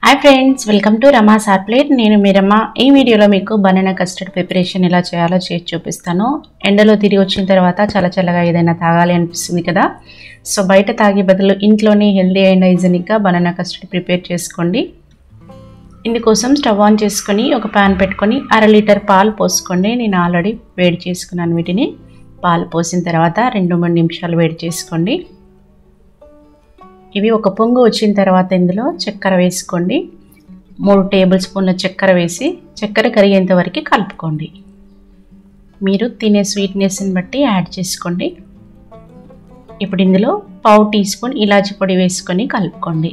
hi friends welcome to Rama సార్ plate నేను మీ రమ ఈ వీడియోలో మీకు బనానా కస్టర్డ్ ప్రిపరేషన్ ఎలా చేయాలో చేసి చూపిస్తాను ఎండలో తిరిగి వచ్చిన తర్వాత చాలా చల్లగా ఏదైనా తాగాలి అనిపిస్తుంది కదా సో బయట తాగే బదులు ఇంట్లోనే హెల్దీ అండ్ హైజెనిక్గా బనానా కస్టర్డ్ ప్రిపేర్ చేసుకోండి ఇందుకోసం స్టవ్ ఆన్ చేసుకొని ఒక ప్యాన్ పెట్టుకొని అర లీటర్ పాలు పోసుకోండి నేను ఆల్రెడీ వేడి చేసుకున్నాను వీటిని పాలు పోసిన తర్వాత రెండు మూడు నిమిషాలు వేడి చేసుకోండి ఇవి ఒక పొంగు వచ్చిన తర్వాత ఇందులో చక్కెర వేసుకోండి మూడు టేబుల్ స్పూన్ల చక్కెర వేసి చక్కెర కరిగేంత వరకు కలుపుకోండి మీరు తినే స్వీట్నెస్ని బట్టి యాడ్ చేసుకోండి ఇప్పుడు ఇందులో పావు టీ స్పూన్ ఇలాచి పొడి వేసుకొని కలుపుకోండి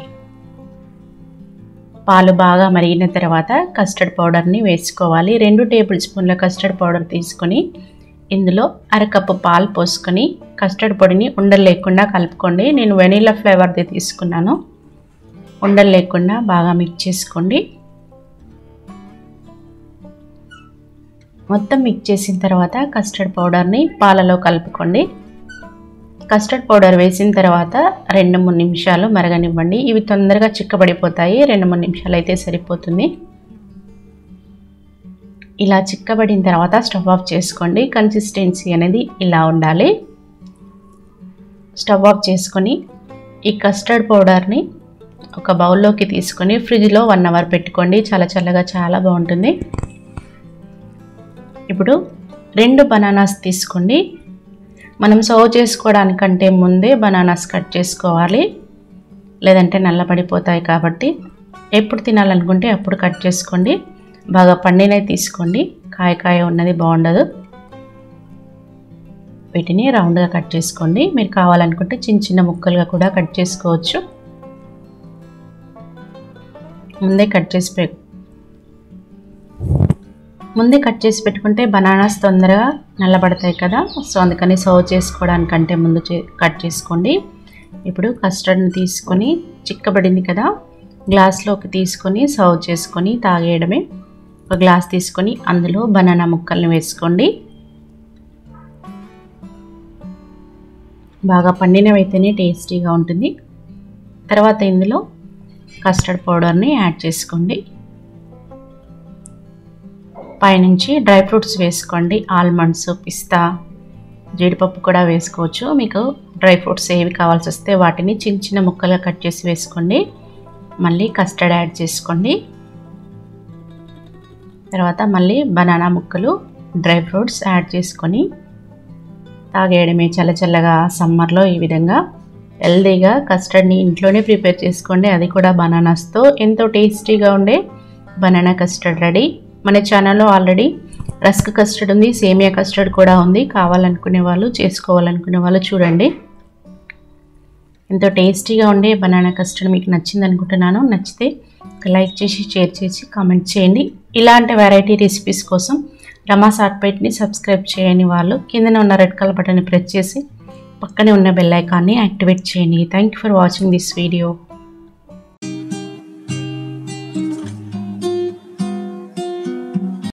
పాలు బాగా మరిగిన తర్వాత కస్టర్డ్ పౌడర్ని వేసుకోవాలి రెండు టేబుల్ స్పూన్ల కస్టర్డ్ పౌడర్ తీసుకొని ఇందులో అరకప్పు పాలు పోసుకొని కస్టర్డ్ పొడిని ఉండలు లేకుండా కలుపుకోండి నేను వెనీలా ఫ్లేవర్ది తీసుకున్నాను ఉండలు లేకుండా బాగా మిక్స్ చేసుకోండి మొత్తం మిక్స్ చేసిన తర్వాత కస్టర్డ్ పౌడర్ని పాలలో కలుపుకోండి కస్టర్డ్ పౌడర్ వేసిన తర్వాత రెండు మూడు నిమిషాలు మరగనివ్వండి ఇవి తొందరగా చిక్కబడిపోతాయి రెండు మూడు నిమిషాలు అయితే సరిపోతుంది ఇలా చిక్కబడిన తర్వాత స్టవ్ ఆఫ్ చేసుకోండి కన్సిస్టెన్సీ అనేది ఇలా ఉండాలి స్టవ్ ఆఫ్ చేసుకొని ఈ కస్టర్డ్ పౌడర్ని ఒక బౌల్లోకి తీసుకొని ఫ్రిడ్జ్లో వన్ అవర్ పెట్టుకోండి చాలా చల్లగా చాలా బాగుంటుంది ఇప్పుడు రెండు బనానాస్ తీసుకోండి మనం సర్వ్ చేసుకోవడానికంటే ముందే బనానాస్ కట్ చేసుకోవాలి లేదంటే నల్లబడిపోతాయి కాబట్టి ఎప్పుడు తినాలనుకుంటే అప్పుడు కట్ చేసుకోండి బాగా పండినవి తీసుకోండి కాయ కాయ ఉన్నది బాగుండదు వీటిని రౌండ్గా కట్ చేసుకోండి మీరు కావాలనుకుంటే చిన్న చిన్న ముక్కలుగా కూడా కట్ చేసుకోవచ్చు ముందే కట్ చేసి పె ముందే కట్ చేసి పెట్టుకుంటే బనానాస్ తొందరగా నల్లబడతాయి కదా సో అందుకని సర్వ్ చేసుకోవడానికంటే ముందు కట్ చేసుకోండి ఇప్పుడు కస్టర్డ్ని తీసుకొని చిక్కబడింది కదా గ్లాస్లోకి తీసుకొని సర్వ్ చేసుకొని తాగేయడమే ఒక గ్లాస్ తీసుకొని అందులో బనానా ముక్కల్ని వేసుకోండి బాగా పండినవైతేనే టేస్టీగా ఉంటుంది తర్వాత ఇందులో కస్టర్డ్ పౌడర్ని యాడ్ చేసుకోండి పైనుంచి డ్రై ఫ్రూట్స్ వేసుకోండి ఆల్మండ్స్ పిస్తా జీడిపప్పు కూడా వేసుకోవచ్చు మీకు డ్రై ఫ్రూట్స్ ఏవి కావాల్సి వస్తే వాటిని చిన్న చిన్న ముక్కలుగా కట్ చేసి వేసుకోండి మళ్ళీ కస్టర్డ్ యాడ్ చేసుకోండి తర్వాత మళ్ళీ బనానా ముక్కలు డ్రై ఫ్రూట్స్ యాడ్ చేసుకొని తాగేయడమే చల్ల చల్లగా సమ్మర్లో ఈ విధంగా హెల్దీగా కస్టర్డ్ని ఇంట్లోనే ప్రిపేర్ చేసుకోండి అది కూడా బనానాస్తో ఎంతో టేస్టీగా ఉండే బనానా కస్టర్డ్ రెడీ మన ఛానల్లో ఆల్రెడీ రస్క్ కస్టర్డ్ ఉంది సేమియా కస్టర్డ్ కూడా ఉంది కావాలనుకునే వాళ్ళు చేసుకోవాలనుకునే వాళ్ళు చూడండి ఎంతో టేస్టీగా ఉండే బనానా కస్టర్డ్ మీకు నచ్చింది అనుకుంటున్నాను నచ్చితే లైక్ చేసి షేర్ చేసి కామెంట్ చేయండి ఇలాంటి వెరైటీ రెసిపీస్ కోసం రమా సాట్పేట్ని సబ్స్క్రైబ్ చేయని వాళ్ళు కిందన ఉన్న రెడ్ కలర్ బటన్ని ప్రెస్ చేసి పక్కనే ఉన్న బెల్ ఐకాన్ని యాక్టివేట్ చేయండి thank you for watching this video